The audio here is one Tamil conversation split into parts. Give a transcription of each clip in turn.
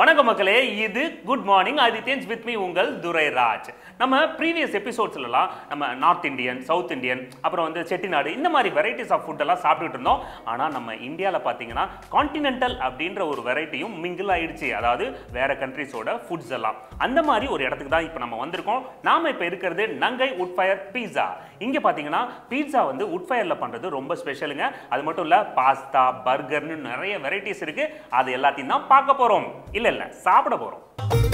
வணக்கம் மக்களே இது குட் மார்னிங் ஆதித்யன்ஸ் வித் மீ உங்கள் துரைராஜ் நம்ம ப்ரீவியஸ் எபிசோட்ஸ்லலாம் நம்ம நார்த் இந்தியன் சவுத் இந்தியன் அப்புறம் வந்து செட்டிநாடு இந்த மாதிரி வெரைட்டிஸ் ஆஃப் ஃபுட் எல்லாம் சாப்பிட்டுட்டு இருந்தோம் ஆனால் நம்ம இந்தியாவில் பார்த்தீங்கன்னா கான்டினென்டல் அப்படின்ற ஒரு வெரைட்டியும் மிங்கிள் ஆயிடுச்சு அதாவது வேற கண்ட்ரிஸோட ஃபுட்ஸ் எல்லாம் அந்த மாதிரி ஒரு இடத்துக்கு தான் இப்போ நம்ம வந்திருக்கோம் நாம இப்போ இருக்கிறது நங்கை உட் ஃபயர் பீஸா இங்கே பார்த்தீங்கன்னா பீட்சா வந்து உட் ஃபயரில் பண்ணுறது ரொம்ப ஸ்பெஷலுங்க அது மட்டும் இல்லை பாஸ்தா பர்கர்னு நிறைய வெரைட்டிஸ் இருக்கு அது எல்லாத்தையும் தான் பார்க்க போகிறோம் இல்லை இல்லை சாப்பிட போகிறோம்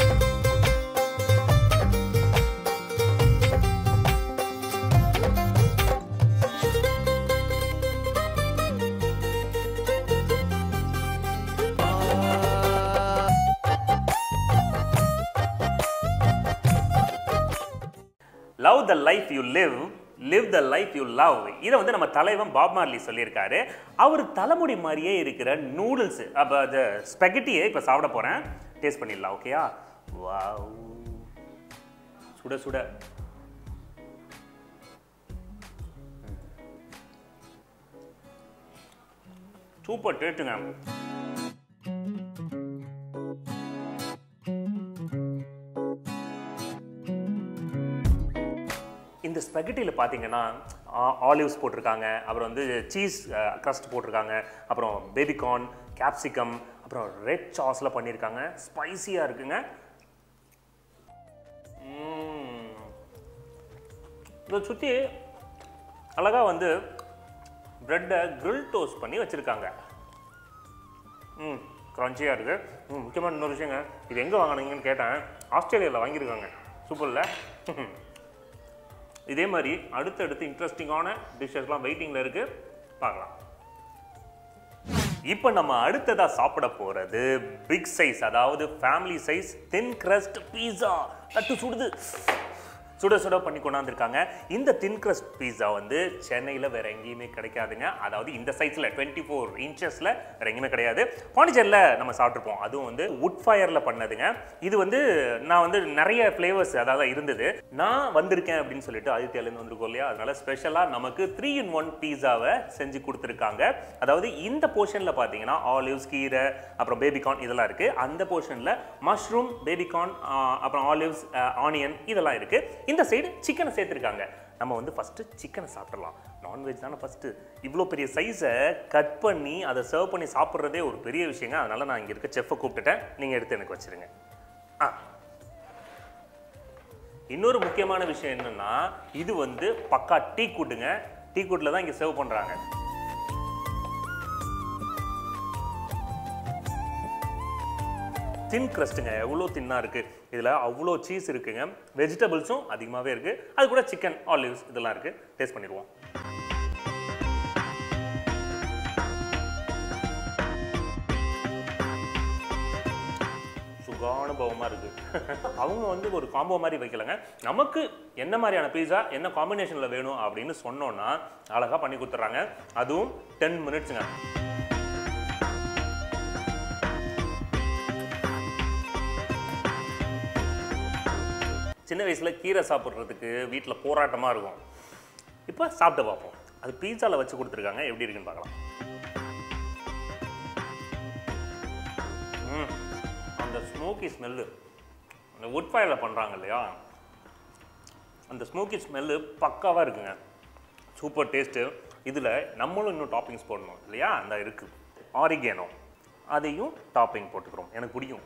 love the life you live live the life you love இதை வந்து நம்ம தலைவன் பாப் மார்லி சொல்லியிருக்காரு அவர் தலைமுடி மாதிரியே இருக்கிற நூடுல்ஸ் அப்போ அந்த ஸ்பெகட்டியை இப்போ சாப்பிட போகிறேன் டேஸ்ட் பண்ணிடலாம் ஓகேயா வாவ் சுட சுட சூப்பர் டேஸ்ட்டுங்க இந்த ஸ்பெகட்டியில் பார்த்தீங்கன்னா ஆலிவ்ஸ் போட்டிருக்காங்க அப்புறம் வந்து சீஸ் க்ரஸ்ட் போட்டிருக்காங்க அப்புறம் பேபிகார்ன் கேப்சிகம் அப்புறம் ரெட் சாஸில் பண்ணியிருக்காங்க ஸ்பைசியாக இருக்குங்க ம்ம். இதை சுற்றி அழகாக வந்து ப்ரெட்டை grill டோஸ்ட் பண்ணி வச்சுருக்காங்க ம் க்ரன்ச்சியாக இருக்குது ம் முக்கியமான இன்னொரு விஷயங்க இது எங்கே வாங்கினீங்கன்னு கேட்டேன் ஆஸ்திரேலியாவில் வாங்கியிருக்காங்க சூப்பர்ல இதே மாதிரி அடுத்தடுத்து இன்ட்ரெஸ்டிங்கான டிஷ்ஷஸ்லாம் வெயிட்டிங்கில் இருக்குது பார்க்கலாம் இப்போ நம்ம அடுத்ததா சாப்பிட போறது பிக் சைஸ் அதாவது family size thin crust pizza தட்டு சுடுது சுட சுட பண்ணி கொண்டாந்துருக்காங்க இந்த தின் crust பீஸா வந்து சென்னையில் வேற எங்கேயுமே கிடைக்காதுங்க அதாவது இந்த சைஸில் டுவெண்ட்டி ஃபோர் இன்ச்சஸில் வேற எங்கேயுமே கிடையாது பாண்டிச்சேரியில் நம்ம சாப்பிட்ருப்போம் அதுவும் வந்து உட் ஃபயரில் பண்ணதுங்க இது வந்து நான் வந்து நிறைய ஃப்ளேவர்ஸ் அதாவது இருந்தது நான் வந்திருக்கேன் அப்படின்னு சொல்லிட்டு ஆதித்யாலேருந்து வந்திருக்கோம் இல்லையா அதனால ஸ்பெஷலாக நமக்கு த்ரீ இன் ஒன் பீஸாவை செஞ்சு கொடுத்துருக்காங்க அதாவது இந்த போர்ஷனில் பார்த்தீங்கன்னா ஆலிவ்ஸ் கீரை அப்புறம் பேபிகார்ன் இதெல்லாம் இருக்குது அந்த போர்ஷனில் மஷ்ரூம் பேபிகார்ன் அப்புறம் ஆலிவ்ஸ் ஆனியன் இதெல்லாம் இருக்குது இந்த சைடு சிக்கனை சேர்த்துருக்காங்க நம்ம வந்து ஃபஸ்ட்டு சிக்கனை சாப்பிடலாம் நான்வெஜ் தானே ஃபஸ்ட்டு இவ்வளோ பெரிய சைஸை கட் பண்ணி அதை சர்வ் பண்ணி சாப்பிட்றதே ஒரு பெரிய விஷயங்க அதனால் நான் இங்கே இருக்க செஃப்பை கூப்பிட்டுட்டேன் நீங்கள் எடுத்து எனக்கு வச்சிருங்க ஆ இன்னொரு முக்கியமான விஷயம் என்னன்னா இது வந்து பக்கா டீ கூட்டுங்க டீ கூட்டில் தான் இங்கே சர்வ் பண்ணுறாங்க தின் கிரஸ்ட்டுங்க எவ்வளோ தின்னாக இருக்குது இதில் அவ்வளோ சீஸ் இருக்குங்க வெஜிடபிள்ஸும் அதிகமாகவே இருக்குது அது கூட சிக்கன் ஆலிவ்ஸ் இதெல்லாம் இருக்குது டேஸ்ட் பண்ணிடுவோம் சுகானுபவமாக இருக்குது அவங்க வந்து ஒரு காம்போ மாதிரி வைக்கலங்க நமக்கு என்ன மாதிரியான பீஸா என்ன காம்பினேஷனில் வேணும் அப்படின்னு சொன்னோன்னா அழகாக பண்ணி கொடுத்துட்றாங்க அதுவும் டென் மினிட்ஸுங்க சின்ன வயசில் கீரை சாப்பிட்றதுக்கு வீட்டில் போராட்டமாக இருக்கும் இப்போ சாப்பிட்டு பார்ப்போம் அது பீஸாவில் வச்சு கொடுத்துருக்காங்க எப்படி இருக்குன்னு பார்க்கலாம் ம் அந்த ஸ்மோக்கி ஸ்மெல்லு அந்த உட் ஃபயரில் பண்ணுறாங்க இல்லையா அந்த ஸ்மோக்கி ஸ்மெல்லு பக்காவாக இருக்குங்க சூப்பர் டேஸ்ட்டு இதில் நம்மளும் இன்னும் டாப்பிங்ஸ் போடணும் இல்லையா அந்த இருக்குது ஆரிகேனோ அதையும் டாப்பிங் போட்டுக்கிறோம் எனக்கு பிடிக்கும்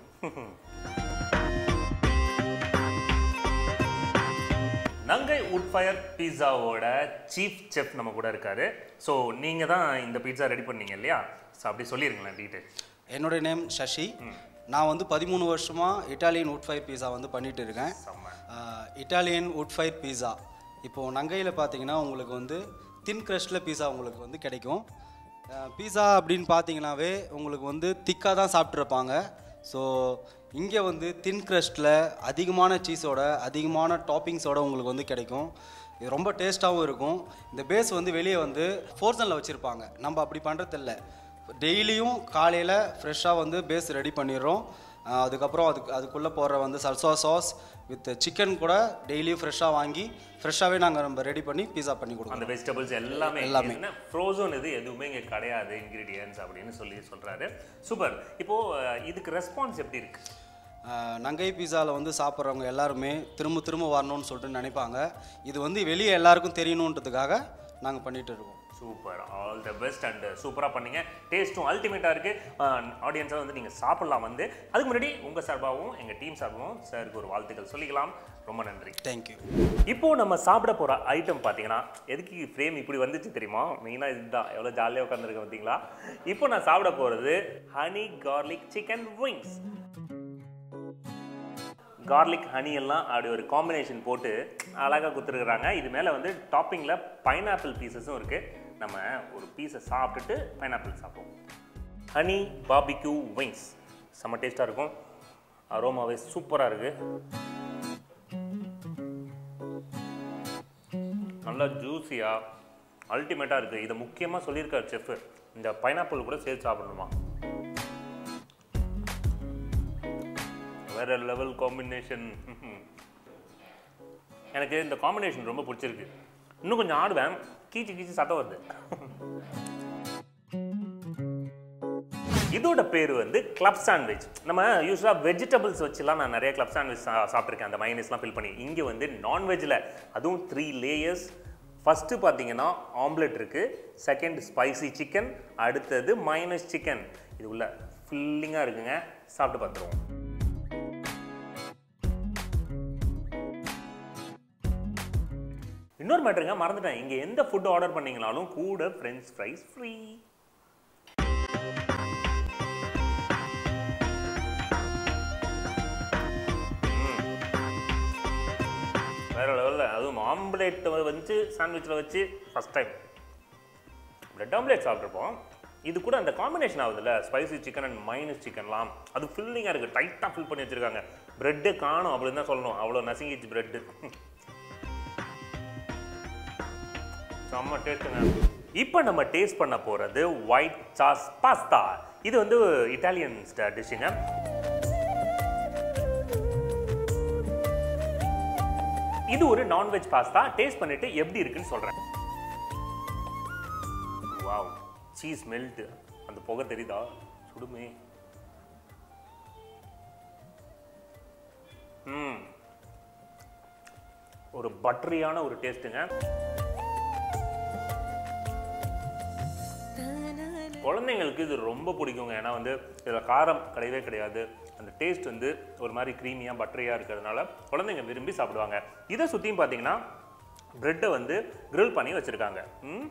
நங்கை உட் ஃபயர் பீஸாவோட சீஃப் செஃப் நம்ம கூட இருக்காரு ஸோ நீங்கள் தான் இந்த பீட்சா ரெடி பண்ணீங்க இல்லையா ஸோ அப்படி சொல்லிருங்களேன் டீட்டெயில் என்னுடைய நேம் சசி நான் வந்து பதிமூணு வருஷமாக இட்டாலியன் உட் ஃபயர் பீஸா வந்து பண்ணிட்டு இருக்கேன் செம்ம ஆஹ், இட்டாலியன் உட் ஃபயர் பீஸா இப்போது நங்கையில் பார்த்தீங்கன்னா உங்களுக்கு வந்து தின் க்ரஸ்டில் பீஸா உங்களுக்கு வந்து கிடைக்கும் பீஸா அப்படின்னு பார்த்தீங்கன்னாவே உங்களுக்கு வந்து திக்காக தான் சாப்பிட்ருப்பாங்க ஸோ இங்கே வந்து தின் க்ரஸ்டில் அதிகமான சீஸோட அதிகமான டாப்பிங்ஸோட உங்களுக்கு வந்து கிடைக்கும் இது ரொம்ப டேஸ்ட்டாகவும் இருக்கும் இந்த பேஸ் வந்து வெளியே வந்து ஃபோர்சனில் வச்சுருப்பாங்க நம்ம அப்படி பண்ணுறதில்ல டெய்லியும் காலையில் ஃப்ரெஷ்ஷாக வந்து பேஸ் ரெடி பண்ணிடுறோம் ஆஹ் அதுக்கப்புறம் அதுக்கு அதுக்குள்ளே போடுற வந்து சல்சா சாஸ் வித் சிக்கன் கூட டெய்லியும் ஃப்ரெஷ்ஷாக வாங்கி ஃப்ரெஷ்ஷாகவே நாங்கள் நம்ம ரெடி பண்ணி பீஸா பண்ணி கொடுக்குறோம் அந்த வெஜிடபிள்ஸ் எல்லாமே எல்லாமே. என்ன ஃப்ரோசன் இது எதுவுமே இங்கே கிடையாது இன்க்ரீடியன்ஸ் அப்படின்னு சொல்லி சொல்றாரு சூப்பர் இப்போ அஹ், இதுக்கு ரெஸ்பான்ஸ் எப்படி இருக்கு ஆஹ் நங்கை பீஸாவில் வந்து சாப்பிட்றவங்க எல்லாருமே திரும்ப திரும்ப வரணும்னு சொல்லிட்டு நினைப்பாங்க இது வந்து வெளியே எல்லாருக்கும் தெரியணுன்றதுக்காக நாங்கள் பண்ணிட்டு இருக்கோம் super all the best and சூப்பராக பண்ணீங்க டேஸ்ட்டும் அல்டிமேட்டாக இருக்குது ஆடியன்ஸாக வந்து நீங்கள் சாப்பிடலாம் வந்து அதுக்கு முன்னாடி உங்கள் சார்பாகவும் எங்கள் டீம் சார்பாகவும் சாருக்கு ஒரு வாழ்த்துக்கள் சொல்லிக்கலாம் ரொம்ப நன்றி தேங்க்யூ இப்போ நம்ம சாப்பிட போகிற ஐட்டம் பார்த்தீங்கன்னா எதுக்கு ஃப்ரேம் இப்படி வந்துச்சு தெரியுமா மெயினாக இதுதான் எவ்வளோ ஜாலியாக உட்காந்துருக்கேன் பார்த்தீங்களா இப்போ நான் சாப்பிட போகிறது honey garlic chicken wings garlic honey எல்லாம் அப்படி ஒரு காம்பினேஷன் போட்டு அழகாக குத்துருக்குறாங்க இது மேலே வந்து டாப்பிங்கில் பைனாப்பிள் பீசஸும் இருக்குது நம்ம ஒரு பீஸை சாப்பிட்டுட்டு பைனாப்பிள் சாப்பிடுவோம் ஹனி பாபிக்யூ விங்ஸ் செம்ம டேஸ்ட்டாக இருக்கும் அரோமாவே சூப்பராக இருக்குது நல்லா ஜூஸியாக அல்டிமேட்டாக இருக்குது இதை முக்கியமாக சொல்லியிருக்காரு செஃப் இந்த பைனாப்பிள் கூட சேர்த்து சாப்பிடணுமா வேற லெவல் காம்பினேஷன் எனக்கு இந்த காம்பினேஷன் ரொம்ப பிடிச்சிருக்கு இன்னும் கொஞ்சம் ஆடுவேன் கீச்சு கீச்சு சத்தம் வருது இதோட பேர் வந்து கிளப் சாண்ட்விச் நம்ம யூஸ்வலாக வெஜிடபிள்ஸ் வச்சுலாம் நான் நிறைய கிளப் சாண்ட்விச் சாப்பிட்ருக்கேன் அந்த மைனஸ்லாம் ஃபில் பண்ணி இங்கே வந்து நான்வெஜ்ஜில் அதுவும் த்ரீ லேயர்ஸ் ஃபஸ்ட்டு பார்த்தீங்கன்னா ஆம்லெட் இருக்குது செகண்ட் ஸ்பைசி சிக்கன் அடுத்தது மைனஸ் சிக்கன் இது உள்ள ஃபில்லிங்காக இருக்குங்க சாப்பிட்டு பார்த்துருவோம் இன்னொரு மேட்டருங்க மறந்துட்டேன் இங்கே எந்த ஃபுட் ஆர்டர் பண்ணீங்கனாலும் கூட ஃப்ரெஞ்ச் ஃப்ரைஸ் ஃப்ரீ வேற லெவலில் அதுவும் ஆம்லேட் வந்து சாண்ட்விச்சில் வச்சு ஃபஸ்ட் டைம் பிரெட் ஆம்லேட் சாப்பிட்ருப்போம் இது கூட அந்த காம்பினேஷன் ஆகுதுல்ல ஸ்பைசி சிக்கன் அண்ட் மைனஸ் சிக்கன்லாம் அது ஃபில்லிங்காக இருக்குது டைட்டாக ஃபில் பண்ணி வச்சுருக்காங்க ப்ரெட்டே காணும் அப்படின்னு தான் சொல்லணும் அவ்வளோ நசுங்கிச்சு ப்ரெட்டு செம்ம டேஸ்ட்டுங்க இப்போ நம்ம டேஸ்ட் பண்ண போகிறது ஒயிட் சாஸ் பாஸ்தா இது வந்து இட்டாலியன் டிஷ்ஷுங்க இது ஒரு நான்வெஜ் பாஸ்தா டேஸ்ட் பண்ணிட்டு எப்படி இருக்குன்னு சொல்றேன் வாவ் சீஸ் மெல்ட் அந்த புகை தெரியுதா சுடுமே ம் ஒரு பட்டரியான ஒரு டேஸ்ட்டுங்க குழந்தைங்களுக்கு இது ரொம்ப பிடிக்குங்க ஏன்னா வந்து இதில் காரம் கிடையவே கிடையாது அந்த டேஸ்ட் வந்து ஒரு மாதிரி க்ரீமியாக பட்டரியாக இருக்கிறதுனால குழந்தைங்க விரும்பி சாப்பிடுவாங்க இதை சுற்றியும் பார்த்தீங்கன்னா ப்ரெட்டை வந்து grill பண்ணி வச்சுருக்காங்க ம்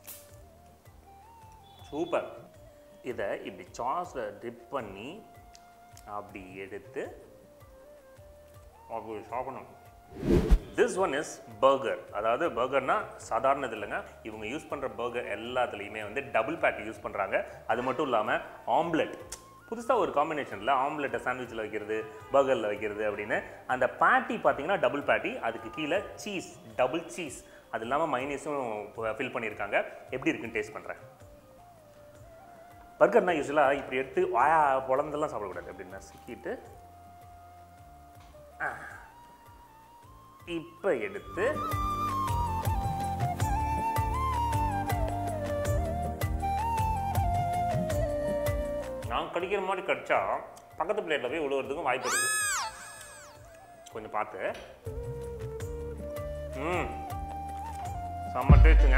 சூப்பர் இதை இப்படி சாஸில் டிப் பண்ணி அப்படி எடுத்து அப்படி சாப்பிடணும் திஸ் ஒன் இஸ் பர்கர் அதாவது பர்கர்னா சாதாரணது இல்லைங்க இவங்க யூஸ் பண்ணுற பர்கர் எல்லாத்துலேயுமே வந்து டபுள் பேட்டி யூஸ் பண்ணுறாங்க அது மட்டும் இல்லாமல் ஆம்லெட் புதுசாக ஒரு காம்பினேஷனில் ஆம்லெட்டை சாண்ட்விச்சில் வைக்கிறது பர்கரில் வைக்கிறது அப்படின்னு அந்த பேட்டி பார்த்தீங்கன்னா டபுள் பேட்டி அதுக்கு கீழே சீஸ் டபுள் சீஸ் அது இல்லாமல் மைனஸும் ஃபில் பண்ணியிருக்காங்க எப்படி இருக்குன்னு டேஸ்ட் பண்ணுறேன் பர்கர்னா யூஸ்வலாக இப்படி எடுத்து வாயா பொழந்தெல்லாம் சாப்பிடக்கூடாது அப்படின்னு சிக்கிட்டு இப்போ எடுத்து நான் கடிக்கிற மாதிரி கடிச்சா பக்கத்து பிளேட்டில் போய் விழுவுறதுக்கும் வாய்ப்பு இருக்கு கொஞ்சம் பார்த்து ம் செம்ம டேஸ்ட்டுங்க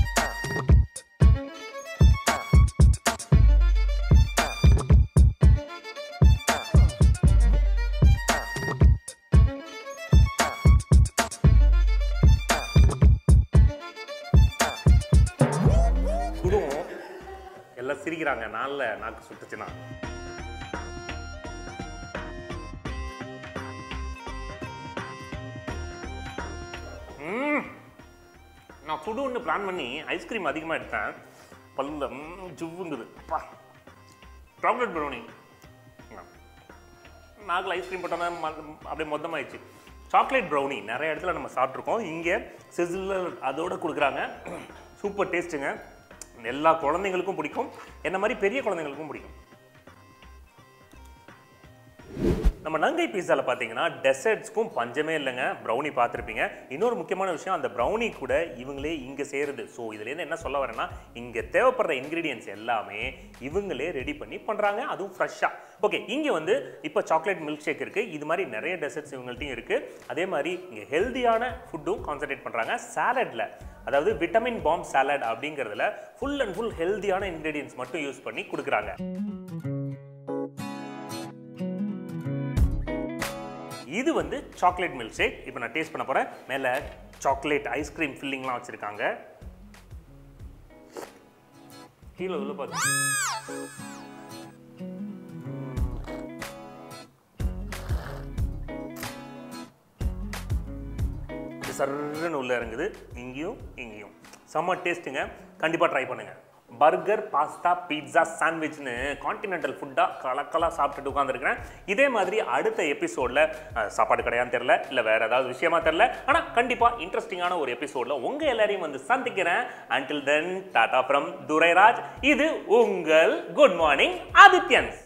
சுடும் எல்லாம் சிரிக்கிறாங்க நாளில் நாக்கு சுட்டுச்சுன்னா ம். நான் சுடுன்னு பிளான் பண்ணி ஐஸ்கிரீம் அதிகமாக எடுத்தேன் பல்ல ம், ஜுவ்வுங்குது அப்பா சாக்லேட் ப்ரௌனி நாக்கில் ஐஸ்கிரீம் போட்டோன்னா அப்படியே மொத்தமாயிடுச்சு சாக்லேட் ப்ரௌனி நிறைய இடத்துல நம்ம சாப்பிட்ருக்கோம் இங்கே சிசில் அதோட கொடுக்குறாங்க சூப்பர் டேஸ்ட்டுங்க எல்லா குழந்தைங்களுக்கும் பிடிக்கும் என்ன மாதிரி பெரிய குழந்தைங்களுக்கும் பிடிக்கும் நம்ம நங்கை பீஸால பார்த்தீங்கன்னா டெசர்ட்ஸ்க்கும் பஞ்சமே இல்லைங்க ப்ரௌனி பார்த்துருப்பீங்க இன்னொரு முக்கியமான விஷயம் அந்த ப்ரௌனி கூட இவங்களே இங்கே செய்கிறது ஸோ இதுலேருந்து என்ன சொல்ல வரேன்னா இங்கே தேவைப்படுற இன்க்ரீடியன்ஸ் எல்லாமே இவங்களே ரெடி பண்ணி பண்ணுறாங்க அதுவும் ஃப்ரெஷ்ஷாக ஓகே இங்கே வந்து இப்போ சாக்லேட் மில்க் ஷேக் இருக்குது இது மாதிரி நிறைய டெசர்ட்ஸ் இவங்கள்ட்டையும் இருக்குது அதே மாதிரி இங்கே ஹெல்தியான ஃபுட்டும் கான்சன்ட்ரேட் பண்ணுறாங்க சாலடில் அதாவது விட்டமின் பாம் சாலட் அப்படிங்கிறதுல ஃபுல் அண்ட் ஃபுல் ஹெல்தியான இன்க்ரீடியன்ஸ் மட்டும் யூஸ் பண்ணி கொடுக்குறாங்க இது வந்து சாக்லேட் மில்க் ஷேக் இப்போ நான் டேஸ்ட் பண்ண போகிறேன் மேலே சாக்லேட் ஐஸ்கிரீம் ஃபில்லிங்லாம் வச்சுருக்காங்க கீழே உள்ள பார்த்து இது சர்ன்னு உள்ள இறங்குது இங்கேயும் இங்கேயும் செம்ம டேஸ்ட்டுங்க கண்டிப்பாக ட்ரை பண்ணுங்க பர்கர் பாஸ்தா பீட்சா சாண்ட்விச்னு கான்டினென்டல் ஃபுட்டாக கலக்கலாக சாப்பிட்டுட்டு உட்காந்துருக்கிறேன் இதே மாதிரி அடுத்த எபிசோடில் சாப்பாடு கிடையான்னு தெரில இல்லை வேற ஏதாவது விஷயமா தெரில ஆனால் கண்டிப்பாக இன்ட்ரெஸ்டிங்கான ஒரு எபிசோடில் உங்கள் எல்லாரையும் வந்து சந்திக்கிறேன் until then tata from Durairaj இது உங்கள் குட் மார்னிங் ஆதித்யன்ஸ்